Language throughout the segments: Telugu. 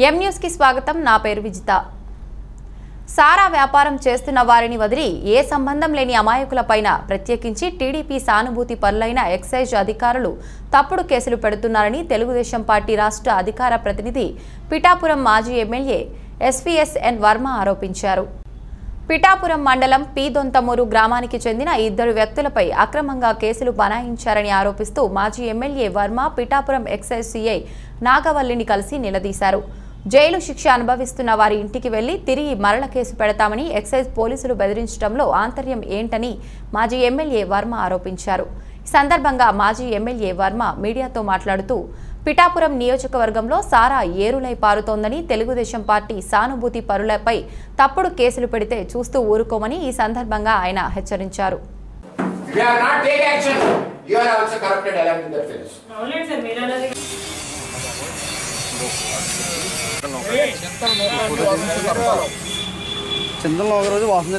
ఎం న్యూస్కి స్వాగతం నా పేరు విజిత సారా వ్యాపారం చేస్తున్న వారిని వదిలి ఏ సంబంధం లేని అమాయకులపైన ప్రత్యేకించి టీడీపీ సానుభూతి పరులైన ఎక్సైజ్ అధికారులు తప్పుడు కేసులు పెడుతున్నారని తెలుగుదేశం పార్టీ రాష్ట్ర అధికార ప్రతినిధి పిఠాపురం మాజీ ఎమ్మెల్యే ఎస్వీఎస్ఎన్ వర్మ ఆరోపించారు పిఠాపురం మండలం పీదొంతమూరు గ్రామానికి చెందిన ఇద్దరు వ్యక్తులపై అక్రమంగా కేసులు బనాయించారని ఆరోపిస్తూ మాజీ MLA Varma Pithapuram excise CI నాగవల్లిని కలిసి నిలదీశారు జైలు శిక్ష అనుభవిస్తున్న వారి ఇంటికి వెళ్లి తిరిగి మరణ కేసు పెడతామని ఎక్సైజ్ పోలీసులు బెదిరించడంలో ఆంతర్యం ఏంటని మాజీ ఎమ్మెల్యే వర్మ ఆరోపించారు ఈ సందర్భంగా మాజీ ఎమ్మెల్యే వర్మ మీడియాతో మాట్లాడుతూ పిఠాపురం నియోజకవర్గంలో సారా ఏరులై పారుతోందని తెలుగుదేశం పార్టీ సానుభూతి పరులపై తప్పుడు కేసులు పెడితే చూస్తూ ఊరుకోమని ఈ సందర్భంగా ఆయన హెచ్చరించారు If you are not take action, you are also corrupted along with the fellows. అవునండి సార్ మీరు అన్నది చింతనలో ఒక రోజు వాసన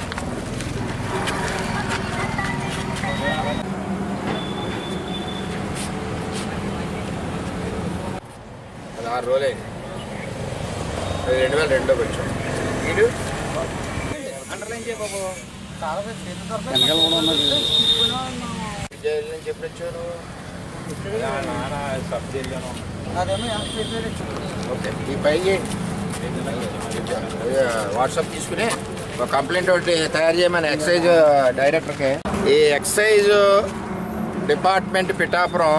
అది ఆరు రోజులు అయింది అది రెండు వేల రెండులో పెట్టాం వీడు వెనకాల కూడా ఉన్నది జైలు నుంచి ఎప్పుడు వచ్చారు ఓకే ఈ పై చేయండి వాట్సాప్ తీసుకుని ఒక కంప్లైంట్ ఒకటి తయారు చేయమని ఎక్సైజ్ డైరెక్టర్కి ఈ excise department Pithapuram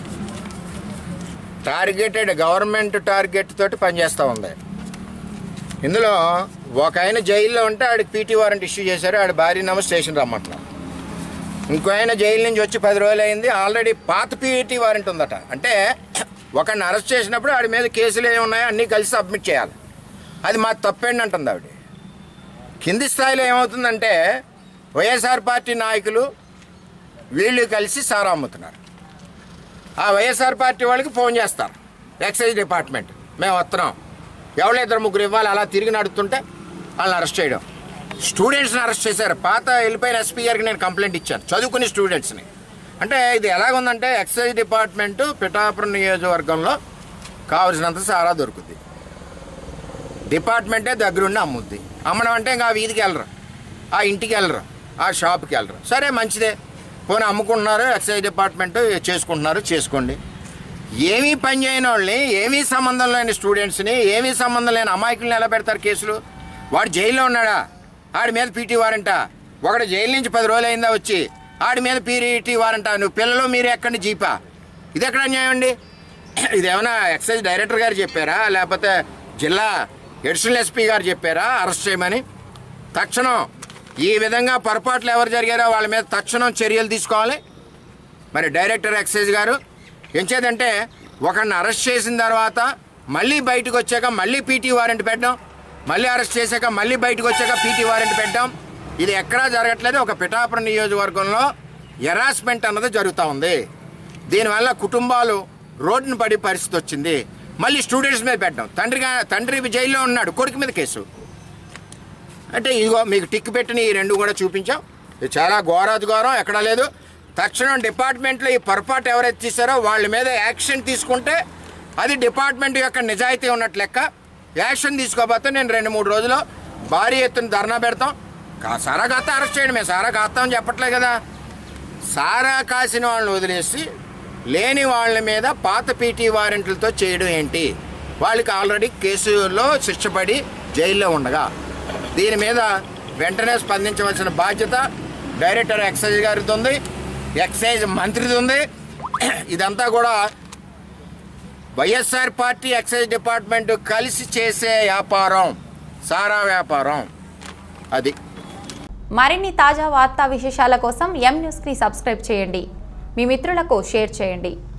targeted government target తోటి పనిచేస్తూ ఉంది ఇందులో ఒక ఆయన జైల్లో ఉంటే ఆడికి పీటీ వారెంట్ ఇష్యూ చేశారు ఆడి భార్య నమ్మ స్టేషన్ రమ్మంటున్నాం ఇంకో ఆయన జైలు నుంచి వచ్చి పది రోజులు అయింది ఆల్రెడీ పాత పీటీ వారెంట్ ఉందట అంటే ఒకరిని అరెస్ట్ చేసినప్పుడు ఆడి మీద కేసులు ఏమి ఉన్నాయో అన్నీ కలిసి సబ్మిట్ చేయాలి అది మా తప్పేండి అంటుంది ఆవిడ కింది స్థాయిలో ఏమవుతుందంటే వైఎస్ఆర్ పార్టీ నాయకులు వీళ్ళు కలిసి సారా అమ్ముతున్నారు ఆ వైఎస్ఆర్ పార్టీ వాళ్ళకి ఫోన్ చేస్తారు ఎక్సైజ్ డిపార్ట్మెంట్ మేము వస్తున్నాం ఎవరో ఇద్దరు ముగ్గురు ఇవ్వాలి అలా తిరిగి నడుస్తుంటే వాళ్ళని అరెస్ట్ చేయడం స్టూడెంట్స్ని అరెస్ట్ చేశారు పాత వెళ్ళిపోయిన ఎస్పీ గారికి నేను కంప్లైంట్ ఇచ్చాను చదువుకునే స్టూడెంట్స్ని అంటే ఇది ఎలాగుందంటే ఎక్సైజ్ డిపార్ట్మెంటు పిఠాపురం నియోజకవర్గంలో కావలసినంత సారా దొరుకుతుంది డిపార్ట్మెంటే దగ్గరుండి అమ్ముద్ది అమ్మడం అంటే ఇంకా ఆ వీధికి వెళ్ళరు ఆ ఇంటికి వెళ్ళరు ఆ షాప్కి వెళ్ళరు సరే మంచిదే పోనీ అమ్ముకుంటున్నారు ఎక్సైజ్ డిపార్ట్మెంట్ చేసుకుంటున్నారు చేసుకోండి ఏమీ పని చేయని వాళ్ళని ఏమీ సంబంధం లేని స్టూడెంట్స్ని ఏమీ సంబంధం లేని అమాయకుల్ని ఎలా పెడతారు కేసులు వాడు జైల్లో ఉన్నాడా ఆడి మీద పీటీ వారంట ఒకడు జైలు నుంచి పది రోజులు అయిందా వచ్చి ఆడి మీద పీటీ వారంట నువ్వు పిల్లలు మీరు ఎక్కడి జీపా ఇది ఎక్కడ అన్యాయం అండి ఇదేమైనా ఎక్సైజ్ డైరెక్టర్ గారు చెప్పారా లేకపోతే జిల్లా ఎడిషనల్ ఎస్పీ గారు చెప్పారా అరెస్ట్ చేయమని తక్షణం ఈ విధంగా పొరపాట్లు ఎవరు జరిగారో వాళ్ళ మీద తక్షణం చర్యలు తీసుకోవాలి మరి డైరెక్టర్ ఎక్సైజ్ గారు ఎంచేదంటే ఒకరిని అరెస్ట్ చేసిన తర్వాత మళ్ళీ బయటకు వచ్చాక మళ్ళీ పీటీ వారెంట్ పెట్టడం మళ్ళీ అరెస్ట్ చేశాక మళ్ళీ బయటకు వచ్చాక పీటీ వారెంట్ పెట్టడం ఇది ఎక్కడా జరగట్లేదు ఒక పిఠాపురం నియోజకవర్గంలో ఎరాస్మెంట్ అన్నది జరుగుతూ ఉంది దీనివల్ల కుటుంబాలు రోడ్డున పడే పరిస్థితి వచ్చింది మళ్ళీ స్టూడెంట్స్ మీద పెట్టడం తండ్రిగా తండ్రి జైల్లో ఉన్నాడు కొడుకు మీద కేసు అంటే ఇదిగో మీకు టిక్ పెట్టిన ఈ రెండు కూడా చూపించాం ఇది చాలా ఘోరాతి ఘోరం ఎక్కడా లేదు తక్షణం డిపార్ట్మెంట్లో ఈ పొరపాటు ఎవరైతే తీసారో వాళ్ళ మీద యాక్షన్ తీసుకుంటే అది డిపార్ట్మెంట్ యొక్క నిజాయితీ ఉన్నట్లు లెక్క యాక్షన్ తీసుకోకపోతే నేను రెండు మూడు రోజులు భారీ ఎత్తున ధర్నా పెడతాం కా- సారా కాస్త అరెస్ట్ చేయండి మేము సారా కాస్తామని చెప్పట్లే కదా సారా కాసిన వాళ్ళని వదిలేసి లేని వాళ్ళ మీద పాత పీటీ వారెంట్లతో చేయడం ఏంటి వాళ్ళకి ఆల్రెడీ కేసులో శిక్షపడి జైల్లో ఉండగా దీని మీద వెంటనే స్పందించవలసిన బాధ్యత డైరెక్టర్ ఎక్సైజ్ గారిది ఉంది ఎక్సైజ్ మంత్రిది ఉంది ఇదంతా కూడా వైఎస్ఆర్ పార్టీ ఎక్సైజ్ డిపార్ట్మెంట్ కలిసి చేసే వ్యాపారం సారా వ్యాపారం అది మరిన్ని తాజా వార్తా విశేషాల కోసం ఎం న్యూస్కి సబ్స్క్రైబ్ చేయండి మీ మిత్రులకు షేర్ చేయండి